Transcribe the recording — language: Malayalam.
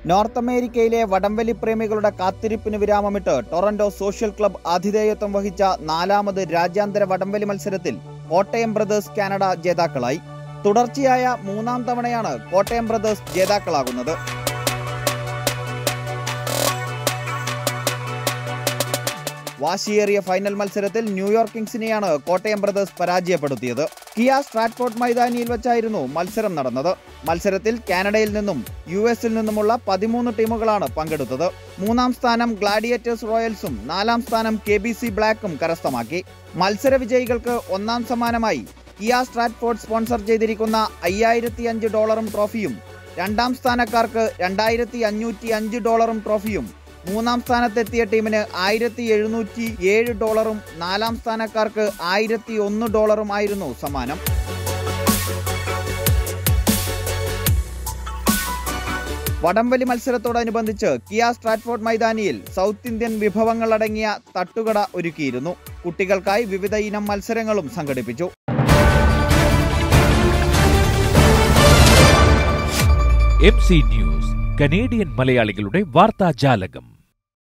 നോർത്ത് അമേരിക്കയിലെ വടംവലി പ്രേമികളുടെ കാത്തിരിപ്പിന് വിരാമമിട്ട് ടൊറന്റോ സോഷ്യൽ ക്ലബ് ആതിഥേയത്വം വഹിച്ച നാലാമത് രാജ്യാന്തര വടംവലി മത്സരത്തിൽ കോട്ടയം ബ്രദേഴ്സ് കാനഡ ജേതാക്കളായി തുടർച്ചയായ മൂന്നാം തവണയാണ് കോട്ടയം ബ്രദേഴ്സ് ജേതാക്കളാകുന്നത് വാശിയേറിയ ഫൈനൽ മത്സരത്തിൽ ന്യൂയോർക്ക് കിങ്സിനെയാണ് കോട്ടയം ബ്രദേഴ്സ് പരാജയപ്പെടുത്തിയത് കിയ സ്ട്രാറ്റ്ഫോർഡ് മൈതാനിയിൽ വെച്ചായിരുന്നു മത്സരം നടന്നത് മത്സരത്തിൽ കാനഡയിൽ നിന്നും യു എസിൽ നിന്നുമുള്ള പതിമൂന്ന് ടീമുകളാണ് പങ്കെടുത്തത് മൂന്നാം സ്ഥാനം ഗ്ലാഡിയേറ്റേഴ്സ് റോയൽസും നാലാം സ്ഥാനം കെ ബി സി ബ്ലാക്കും കരസ്ഥമാക്കി മത്സര വിജയികൾക്ക് ഒന്നാം സമ്മാനമായി കിയ സ്ട്രാറ്റ്ഫോർഡ് സ്പോൺസർ ചെയ്തിരിക്കുന്ന അയ്യായിരത്തി അഞ്ച് ഡോളറും ട്രോഫിയും രണ്ടാം സ്ഥാനക്കാർക്ക് രണ്ടായിരത്തി അഞ്ഞൂറ്റി അഞ്ച് ഡോളറും ട്രോഫിയും മൂന്നാം സ്ഥാനത്തെത്തിയ ടീമിന് ആയിരത്തി എഴുന്നൂറ്റി ഏഴ് ഡോളറും നാലാം സ്ഥാനക്കാർക്ക് ആയിരത്തി ഒന്ന് ഡോളറും ആയിരുന്നു സമ്മാനം വടംവലി മത്സരത്തോടനുബന്ധിച്ച് കിയ സ്ട്രാറ്റ്ഫോർഡ് മൈതാനിയിൽ സൗത്ത് ഇന്ത്യൻ വിഭവങ്ങൾ അടങ്ങിയ തട്ടുകട ഒരുക്കിയിരുന്നു കുട്ടികൾക്കായി വിവിധ ഇനം മത്സരങ്ങളും സംഘടിപ്പിച്ചു എം സി ന്യൂസ് കനേഡിയൻ മലയാളികളുടെ വാർത്താജാലകം